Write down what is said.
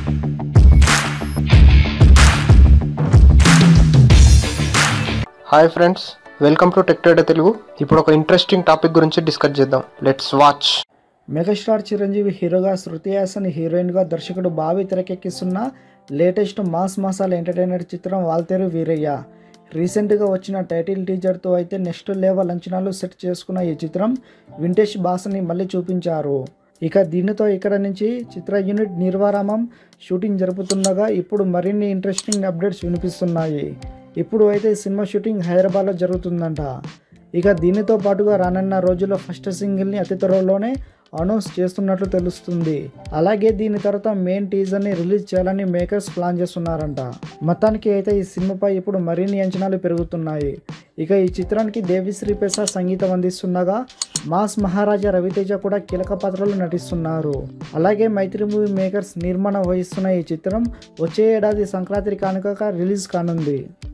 hi friends welcome to tech trader Telugu ఇప్పుడు ఒక interesting topic గురించి డిస్కస్ చేద్దాం లెట్స్ వాచ్ మెగాస్టార్ చిరంజీవి హీరోగా శృతి హాసన్ హీరోయిన్గా దర్శకుడు బావి తెరకెక్కిస్తున్న లేటెస్ట్ మాస్ మసాలా ఎంటర్టైనర్ చిత్రం వాల్తేరు వీరయ్య రీసెంట్గా వచ్చిన టైటిల్ టీజర్తో అయితే నెక్స్ట్ లెవెల్ అంచనాలు సెట్ చేసుకున్న ఈ చిత్రం వింటేజ్ భాషని మళ్ళీ చూపించారు ఇక దీనితో ఇక్కడ నుంచి చిత్ర యూనిట్ నిర్వారామం షూటింగ్ జరుపుతుండగా ఇప్పుడు మరిన్ని ఇంట్రెస్టింగ్ అప్డేట్స్ వినిపిస్తున్నాయి ఇప్పుడు అయితే సినిమా షూటింగ్ హైదరాబాద్లో జరుగుతుందంట ఇక దీనితో పాటుగా రానున్న రోజుల్లో ఫస్ట్ సింగిల్ని అతి త్వరలోనే అనౌన్స్ చేస్తున్నట్లు తెలుస్తుంది అలాగే దీని తర్వాత మెయిన్ టీజర్ని రిలీజ్ చేయాలని మేకర్స్ ప్లాన్ చేస్తున్నారంట మొత్తానికి అయితే ఈ సినిమాపై ఇప్పుడు మరిన్ని అంచనాలు పెరుగుతున్నాయి ఇక ఈ చిత్రానికి దేవిశ్రీ ప్రసాద్ సంగీతం అందిస్తుండగా మాస్ మహారాజా రవితేజ కూడా కీలక పాత్రలు నటిస్తున్నారు అలాగే మైత్రి మూవీ మేకర్స్ నిర్మాణం వహిస్తున్న ఈ చిత్రం వచ్చే ఏడాది సంక్రాంతి కానుకగా రిలీజ్ కానుంది